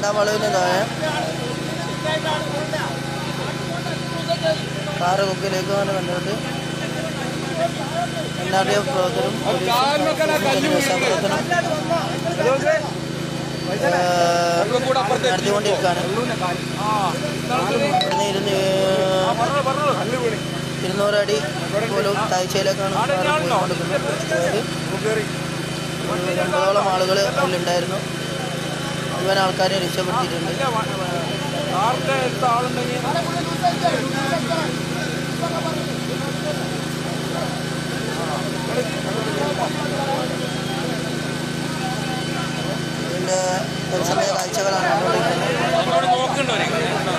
രണ്ടാം വളവിന് താഴെ കാറ് കൊക്കിലേക്ക് വന്ന് കണ്ടുകൊണ്ട് എൻ ആർ ഡി എഫ് പ്രവർത്തനം രക്ഷാപ്രവർത്തനം നടത്തിക്കൊണ്ടിരിക്കുകയാണ് ഇവിടുന്ന് ഇരുന്ന് ഇരുന്നൂറ് അടി പോലും താഴ്ചയിലേക്കാണ് കാറ് പോയിക്കൊണ്ടിരിക്കുന്നത് അതായത് രണ്ടോളം ആളുകൾ അതിലുണ്ടായിരുന്നു മുഴുവൻ ആൾക്കാരെ രക്ഷപ്പെടുത്തിയിട്ടുണ്ട് ഇതിൻ്റെ തത്സമയ കാഴ്ചകളാണ് കണ്ടുകൊണ്ടിരിക്കുന്നത്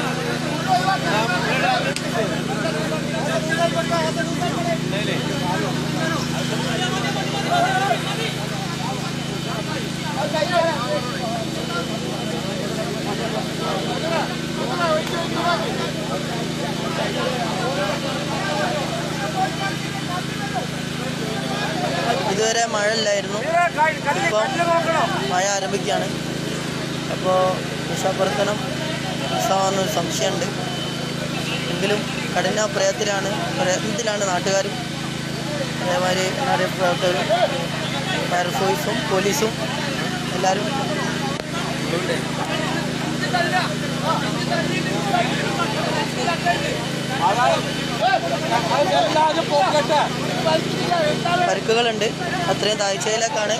ഇതുവരെ മഴ ഇല്ലായിരുന്നു ഇപ്പം മഴ ആരംഭിക്കുകയാണ് അപ്പോൾ രക്ഷാപ്രവർത്തനം ഉത്സവമെന്നൊരു സംശയമുണ്ട് എങ്കിലും കഠിന പ്രയത്നത്തിലാണ് പ്രയത്നത്തിലാണ് നാട്ടുകാരും അതേമാതിരി എൻ ആർ എഫ് പ്രവർത്തകരും ഫയർഫോഴ്സും പോലീസും എല്ലാവരും പരിക്കുകളുണ്ട് അത്രയും താഴ്ചയിലേക്കാണ്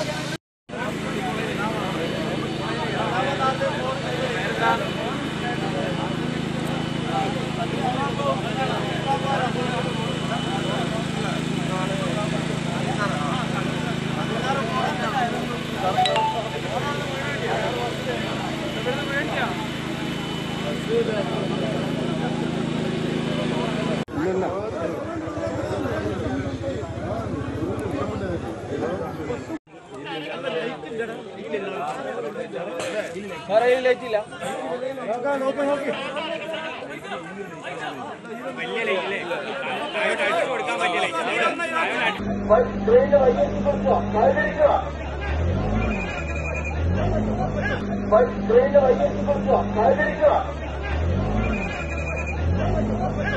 ട്രെയിനിന്റെ വൈകി കുറിച്ചോ സഹകരിക്കുക